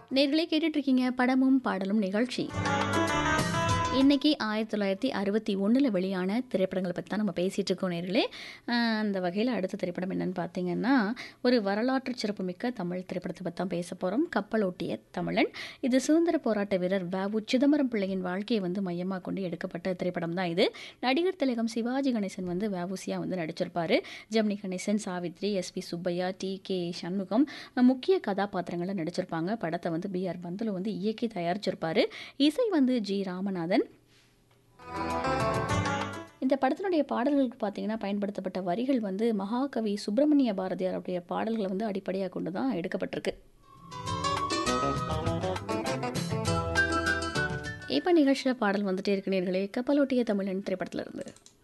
நேர்களே கேட்டுட்டு இருக்கீங்க படமும் பாடலும் நிகழ்ச்சி இன்னைக்கு ஆயிரத்தி தொள்ளாயிரத்தி அறுபத்தி ஒன்றில் வெளியான திரைப்படங்களை பற்றி தான் நம்ம பேசிகிட்டு இருக்கோம் நேர்களே ஆஹ் அந்த வகையில் அடுத்த திரைப்படம் என்னன்னு பார்த்தீங்கன்னா ஒரு வரலாற்று சிறப்புமிக்க தமிழ் திரைப்படத்தை பற்றி தான் பேச போகிறோம் கப்பலோட்டிய தமிழன் இது சுதந்திர போராட்ட வீரர் வ சிதம்பரம் பிள்ளையின் வாழ்க்கையை வந்து மையமாக கொண்டு எடுக்கப்பட்ட திரைப்படம் தான் இது நடிகர் திலகம் சிவாஜி கணேசன் வந்து வவுசியாக வந்து நடிச்சிருப்பாரு Gemini Ganesan Savitri S P Subbaiah T K Shanmugam அஹ் முக்கிய கதாபாத்திரங்களை நடிச்சிருப்பாங்க படத்தை வந்து பி ஆர் பந்துலு வந்து இயக்கி தயாரிச்சிருப்பாரு இசை வந்து ஜி ராமநாதன் இந்த படத்தினுடைய பாடல்களுக்கு பார்த்தீங்கன்னா பயன்படுத்தப்பட்ட வரிகள் வந்து மகாகவி சுப்பிரமணிய பாரதியாருடைய பாடல்களை வந்து அடிப்படையாக கொண்டு தான் எடுக்கப்பட்டிருக்கு இப்போ நிகழ்ச்சியில் பாடல் வந்துட்டே இருக்கு நேர்களே கப்பலோட்டிய தமிழன் திரைப்படத்துல இருந்து